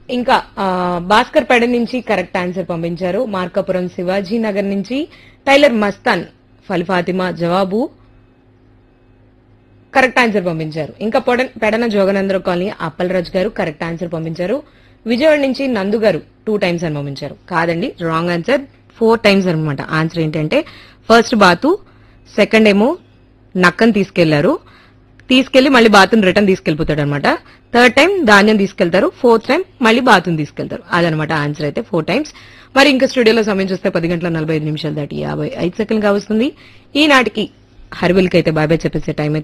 ఇంకా ఆ, భాస్కర్ పెడ నుంచి కరెక్ట్ ఆన్సర్ పంపించారు మార్కాపురం శివాజీ నగర్ నుంచి టైలర్ మస్తాన్ ఫలిఫాతిమా జవాబు కరెక్ట్ ఆన్సర్ పంపించారు ఇంకా పొడ- పెడన జోగనంద్ర కాలనీ అప్పలరాజు గారు కరెక్ట్ ఆన్సర్ పంపించారు విజయవాడ నుంచి నందు గారు టూ టైమ్స్ అని పంపించారు కాదండి రాంగ్ ఆన్సర్ ఫోర్ టైమ్స్ అనమాట ఆన్సర్ ఏంటంటే ఫస్ట్ బాతు సెకండ్ ఏమో నక్కని తీసుకెళ్లారు తీసుకెళ్లి మళ్ళీ బాతుని రిటర్న్ తీసుకెళ్లిపోతాడు అనమాట థర్డ్ టైం ధాన్యం తీసుకెళ్తారు ఫోర్త్ టైం మళ్ళీ బాతుని తీసుకెళ్తారు అదనమాట ఆన్సర్ అయితే ఫోర్ టైమ్స్ మరి ఇంకా స్టూడియోలో సమయం చూస్తే పది గంటల నలభై ఐదు నిమిషాలు దాటి యాభై ఐదు సెకండ్ గా వస్తుంది ఈనాటికి హర్బిల్కి అయితే బాయ్ బాయ్ చెప్పేసే టైం అయితే